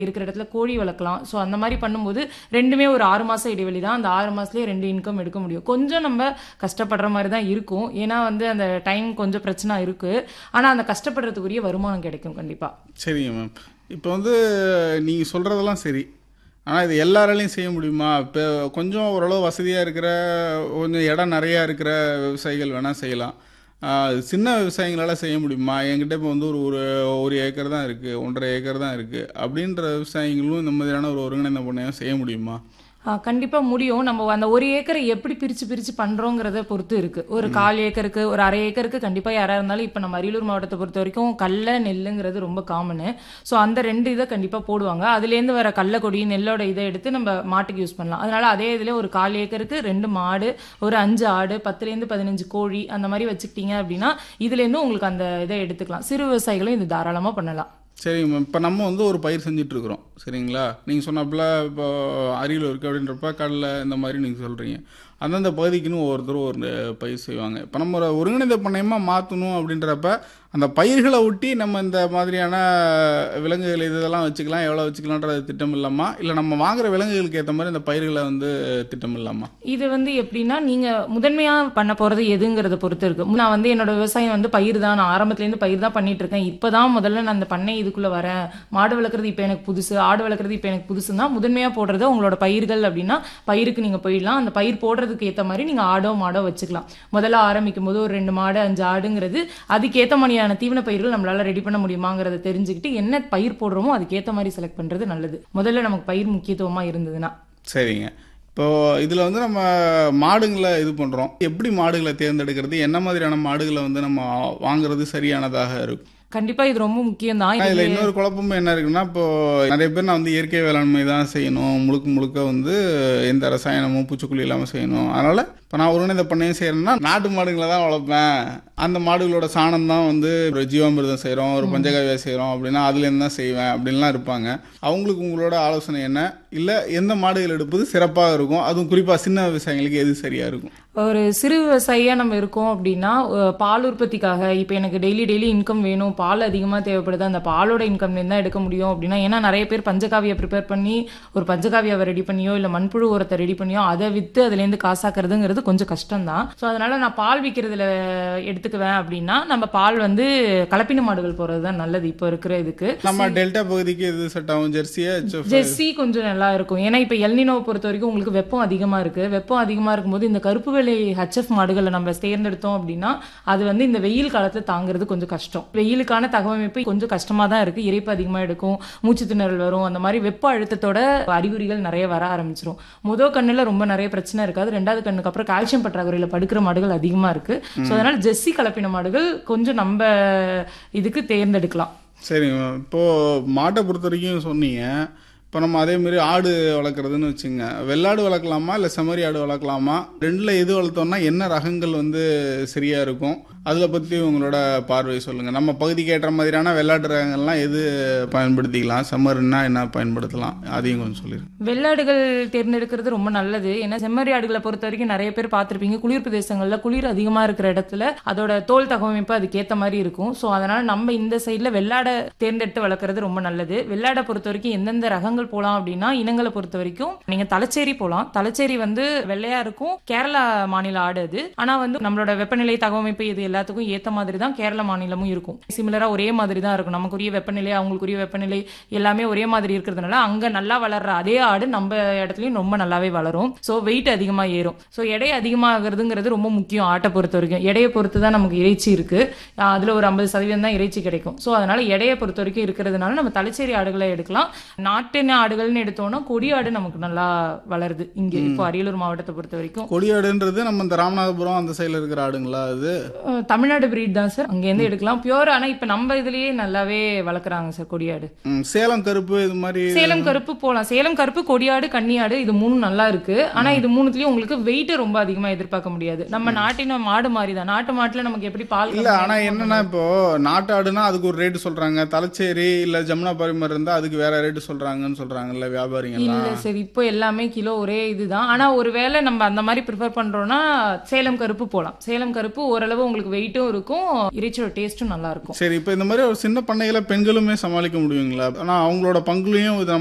இருக்கிற இடத்துல கோழி வளர்க்கலாம் ஸோ அந்த மாதிரி பண்ணும்போது ரெண்டுமே ஒரு ஆறு மாதம் இடைவெளி தான் அந்த ஆறு மாதத்துலேயே ரெண்டு இன்கம் எடுக்க முடியும் கொஞ்சம் நம்ம கஷ்டப்படுற மாதிரி தான் இருக்கும் ஏன்னா வந்து அந்த டைம் கொஞ்சம் பிரச்சனை இருக்குது ஆனால் அந்த கஷ்டப்படுறதுக்குரிய வருமானம் கிடைக்கும் கண்டிப்பாக சரிங்க மேம் இப்போ வந்து நீங்கள் சொல்கிறதெல்லாம் சரி ஆனால் இது எல்லாராலையும் செய்ய முடியுமா இப்போ கொஞ்சம் ஓரளவு வசதியாக இருக்கிற கொஞ்சம் இடம் நிறையா இருக்கிற விவசாயிகள் வேணால் செய்யலாம் ஆஹ் சின்ன விவசாயிங்களால் செய்ய முடியுமா என்கிட்ட இப்போ வந்து ஒரு ஒரு ஒரு ஏக்கர் தான் இருக்குது ஒன்றரை ஏக்கர் தான் இருக்குது அப்படின்ற விவசாயிகளும் இந்த மாதிரியான ஒரு ஒருங்கிணைந்த பண்ணையம் செய்ய முடியுமா கண்டிப்பாக முடியும் நம்ம அந்த ஒரு ஏக்கரை எப்படி பிரித்து பிரித்து பண்ணுறோங்கிறத பொறுத்து இருக்குது ஒரு கால் ஏக்கருக்கு ஒரு அரை ஏக்கருக்கு கண்டிப்பாக யாராக இருந்தாலும் இப்போ நம்ம அரியலூர் மாவட்டத்தை பொறுத்த வரைக்கும் கடல நெல்லுங்கிறது ரொம்ப காமனு ஸோ அந்த ரெண்டு இதை கண்டிப்பாக போடுவாங்க அதுலேருந்து வர கடல கொடி நெல்லோட இதை எடுத்து நம்ம மாட்டுக்கு யூஸ் பண்ணலாம் அதனால அதே இதில் ஒரு கால் ஏக்கருக்கு ரெண்டு மாடு ஒரு அஞ்சு ஆடு பத்துலேருந்து பதினஞ்சு கோழி அந்த மாதிரி வச்சுக்கிட்டீங்க அப்படின்னா இதுலேருந்து உங்களுக்கு அந்த இதை எடுத்துக்கலாம் சிறு விவசாயிகளும் இது தாராளமாக பண்ணலாம் சரிங்க மேம் இப்போ நம்ம வந்து ஒரு பயிர் செஞ்சுட்டு இருக்கிறோம் சரிங்களா நீங்கள் சொன்னாப்புல இப்போ அரியலூர் இருக்குது அப்படின்றப்ப கடலை இந்த மாதிரி நீங்கள் சொல்கிறீங்க அந்தந்த பகுதிக்குன்னு ஒவ்வொருத்தரும் ஒரு பயிர் செய்வாங்க இப்போ நம்ம ஒரு ஒருங்கிணைந்த பண்ணையமாக மாற்றணும் அப்படின்றப்ப அந்த பயிர்களை ஒட்டி நம்ம இந்த மாதிரியான விலங்குகள் இதெல்லாம் வச்சுக்கலாம் எவ்வளோ வச்சுக்கலான்றது திட்டம் இல்லாமா இல்லை நம்ம வாங்குற விலங்குகளுக்கு ஏற்ற மாதிரி இந்த பயிர்களை வந்து திட்டம் இல்லாமா இது வந்து எப்படின்னா நீங்க முதன்மையா பண்ண போறது எதுங்கிறத பொறுத்து இருக்கு நான் வந்து என்னோட விவசாயம் வந்து பயிர் தான் நான் ஆரம்பத்துல இருந்து பயிர் தான் பண்ணிட்டு இருக்கேன் இப்பதான் முதல்ல நான் அந்த பண்ணை இதுக்குள்ள வரேன் மாடு வளர்க்குறது இப்போ எனக்கு புதுசு ஆடு வளர்க்குறது இப்போ எனக்கு புதுசுன்னா முதன்மையா போடுறது உங்களோட பயிர்கள் அப்படின்னா பயிருக்கு நீங்க போயிடலாம் அந்த பயிர் போடுறதுக்கு ஏத்த மாதிரி நீங்க ஆடோ மாடோ வச்சுக்கலாம் முதல்ல ஆரம்பிக்கும் போது ஒரு ரெண்டு மாடு அஞ்சு ஆடுங்கிறது அதுக்கேத்த மாதிரியான தீவன பயிர்கள் நம்மளால ரெடி பண்ண முடியுமாங்கிறத தெரிஞ்சுக்கிட்டு என்ன பயிர் போடுறோமோ அதுக்கேத்த மாதிரி செலக்ட் பண்றது நல்லது முதல்ல நமக்கு பயிர் முக்கியத்துவமா இருந்ததுன்னா சரிங்க இப்போ இதில் வந்து நம்ம மாடுங்களை இது பண்ணுறோம் எப்படி மாடுகளை தேர்ந்தெடுக்கிறது என்ன மாதிரியான மாடுகளை வந்து நம்ம வாங்குறது சரியானதாக இருக்கும் கண்டிப்பா இது ரொம்ப முக்கியம் தான் இதுல இன்னொரு குழப்பமும் என்ன இருக்குன்னா இப்போ நிறைய பேர் நான் வந்து இயற்கை வேளாண்மை தான் செய்யணும் முழுக்க முழுக்க வந்து எந்த ரசாயனமும் பூச்சிக்கொல்லி இல்லாமல் செய்யணும் அதனால இப்போ நான் ஒருங்கிணைந்த பண்ணையும் செய்யறேன்னா நாட்டு மாடுகளை தான் வளர்ப்பேன் அந்த மாடுகளோட சாணம் தான் வந்து ஒரு ஜீவாமிர்தம் செய்கிறோம் ஒரு பஞ்சகாவியா செய்கிறோம் அப்படின்னா அதுலேருந்து தான் செய்வேன் அப்படின்லாம் இருப்பாங்க அவங்களுக்கு உங்களோட ஆலோசனை என்ன இல்லை எந்த மாடுகள் எடுப்பது சிறப்பாக இருக்கும் அதுவும் குறிப்பாக சின்ன விவசாயிகளுக்கு எது சரியாக இருக்கும் ஒரு சிறு விவசாயியா நம்ம இருக்கோம் அப்படின்னா அஹ், பால் உற்பத்திக்காக இப்போ எனக்கு டெய்லி டெய்லி இன்கம் வேணும் பால் அதிகமாக தேவைப்படுது அந்த பாலோட இன்கம் தான் எடுக்க முடியும் அப்படின்னா ஏன்னா நிறைய பேர் பஞ்சகாவியை ப்ரிப்பேர் பண்ணி ஒரு பஞ்சகாவியாவை ரெடி பண்ணியோ இல்லை மண்புழு உரத்தை ரெடி பண்ணியோ அதை விற்று அதுலேருந்து காசாக்குறதுங்கிறது கொஞ்சம் கஷ்டம் தான் ஸோ அதனால நான் பால் விற்கிறதுல எடுத்துக்குவேன் அப்படின்னா நம்ம பால் வந்து கலப்பின மாடுகள் போகிறது தான் நல்லது இப்போ இருக்கிற இதுக்கு நம்ம டெல்டா பகுதிக்கு எது செட் ஆகும் ஜெர்சியா HF? ஜெர்சி கொஞ்சம் நல்லா இருக்கும் ஏன்னா இப்போ எல்னினோவை பொறுத்த வரைக்கும் உங்களுக்கு வெப்பம் அதிகமா இருக்கு வெப்பம் அதிகமா இருக்கும்போது இந்த கருப்பு வெள்ளை ஹெச்எஃப் மாடுகளை நம்ம தேர்ந்தெடுத்தோம் அப்படின்னா அது வந்து இந்த வெயில் காலத்துல தாங்குறது கொஞ்சம் கஷ்டம் வெயிலுக்கான தகவமைப்பு கொஞ்சம் கஷ்டமா தான் இருக்கு இறைப்பு அதிகமா எடுக்கும் மூச்சு திணறல் வரும் அந்த மாதிரி வெப்ப அழுத்தத்தோட அறிகுறிகள் நிறைய வர ஆரம்பிச்சிரும் முதல் கண்ணுல ரொம்ப நிறைய பிரச்சனை இருக்காது ரெண்டாவது கண்ணுக்கு அப்புறம் கால்சியம் பற்றாக்குறையில படுக்கிற மாடுகள் அதிகமா இருக்கு ஸோ அதனால ஜெர்சி கலப்பின மாடுகள் கொஞ்சம் நம்ம இதுக்கு தேர்ந்தெடுக்கலாம் சரிங்க இப்போ மாட்டை பொறுத்த வரைக்கும் சொன்னீங்க இப்போ நம்ம அதே மாதிரி ஆடு வளர்க்குறதுன்னு வச்சுங்க வெள்ளாடு வளர்க்கலாமா இல்லை செம்மறி ஆடு வளர்க்கலாமா ரெண்டில் எது வளர்த்தோம்னா என்ன ரகங்கள் வந்து சரியாக இருக்கும் அதில் பற்றி உங்களோட பார்வை சொல்லுங்கள் நம்ம பகுதிக்கு ஏற்ற மாதிரியான வெள்ளாட்டு ரகங்கள்லாம் எது பயன்படுத்திக்கலாம் செம்மறின்னா என்ன பயன்படுத்தலாம் அதையும் கொஞ்சம் சொல்லிடுங்க வெள்ளாடுகள் தேர்ந்தெடுக்கிறது ரொம்ப நல்லது ஏன்னா செம்மறி ஆடுகளை பொறுத்த வரைக்கும் நிறைய பேர் பார்த்திருப்பீங்க குளிர் பிரதேசங்கள்ல குளிர் அதிகமா இருக்கிற இடத்துல அதோட தோல் தகவமைப்பு அதுக்கேத்த மாதிரி இருக்கும் ஸோ அதனால நம்ம இந்த சைட்ல வெள்ளாடை தேர்ந்தெடுத்து வளர்க்குறது ரொம்ப நல்லது வெள்ளாடை பொறுத்த வரைக்கும் எந்தெந்த ரகங்கள் போகலாம் அப்படின்னா இனங்களை பொறுத்த வரைக்கும் நீங்க தலைச்சேரி போகலாம் தலைச்சேரி வந்து வெள்ளையா இருக்கும் கேரளா மாநில ஆடு அது ஆனா வந்து நம்மளோட வெப்பநிலை தகவமைப்பு இது எல்லாத்துக்கும் ஏத்த மாதிரி தான் கேரள மாநிலமும் இருக்கும் சிமிலரா ஒரே மாதிரி தான் இருக்கும் நமக்குரிய வெப்பநிலை அவங்களுக்குரிய வெப்பநிலை எல்லாமே ஒரே மாதிரி இருக்கிறதுனால அங்க நல்லா வளர்ற அதே ஆடு நம்ம இடத்துலயும் ரொம்ப நல்லாவே வளரும் ஸோ வெயிட் அதிகமா ஏறும் ஸோ எடை அதிகமாகிறதுங்கிறது ரொம்ப முக்கியம் ஆட்டை பொறுத்த வரைக்கும் எடையை பொறுத்து தான் நமக்கு இறைச்சி இருக்கு ஆஹ் அதுல ஒரு ஐம்பது சதவீதம் தான் இறைச்சி கிடைக்கும் ஸோ அதனால எடையை பொறுத்த வரைக்கும் இருக்கிறதுனால நம்ம தலைச்சேரி ஆடுகளை எடுக்கலாம் நாட்டின ஆடுகள்னு எடுத்தோம்னா கொடி ஆடு நமக்கு நல்லா வளருது இங்க இப்போ அரியலூர் மாவட்டத்தை பொறுத்த வரைக்கும் கொடியாடுன்றது நம்ம இந்த ராமநாதபுரம் அந்த சைடில் இருக்கிற ஆடுங்களா அது அஹ் தமிழ்நாடு பிரீட் தான் சார் அங்கேருந்து எடுக்கலாம் பியூர் ஆனா இப்ப நம்ம இதுலயே நல்லாவே வளர்க்குறாங்க சார் கொடியாடு ம், சேலம் கருப்பு இது மாதிரி சேலம் கருப்பு போலாம் சேலம் கருப்பு கொடியாடு கன்னியாடு இது மூணும் நல்லா இருக்கு ஆனா இது மூணுத்துலயும் உங்களுக்கு வெயிட் ரொம்ப அதிகமா எதிர்பார்க்க முடியாது நம்ம நாட்டின மாடு மாதிரி தான் நாட்டு மாட்டுல நமக்கு எப்படி பால் இல்ல ஆனா என்னன்னா இப்போ நாட்டாடுனா அதுக்கு ஒரு ரேட்டு சொல்றாங்க தலைச்சேரி இல்ல ஜமுனா பரிமர் இருந்தா அதுக்கு வேற ரேட்டு சொல்றாங்கன்னு சொல்றாங்கல்ல வியாபாரிங்கெல்லாம் இல்ல சார் இப்போ எல்லாமே கிலோ ஒரே இதுதான் ஆனா ஒருவேளை நம்ம அந்த மாதிரி ப்ரிஃபர் பண்றோம்னா சேலம் கருப்பு போலாம் சேலம் கருப்பு ஓரளவு உங்களுக்கு வெயிட்டும் இருக்கும் இறைச்சியோட டேஸ்ட்டும் நல்லா இருக்கும் சரி இப்போ இந்த மாதிரி ஒரு சின்ன பண்ணைகளை பெண்களுமே சமாளிக்க முடியுங்களா ஆனா அவங்களோட பங்குலையும் இதை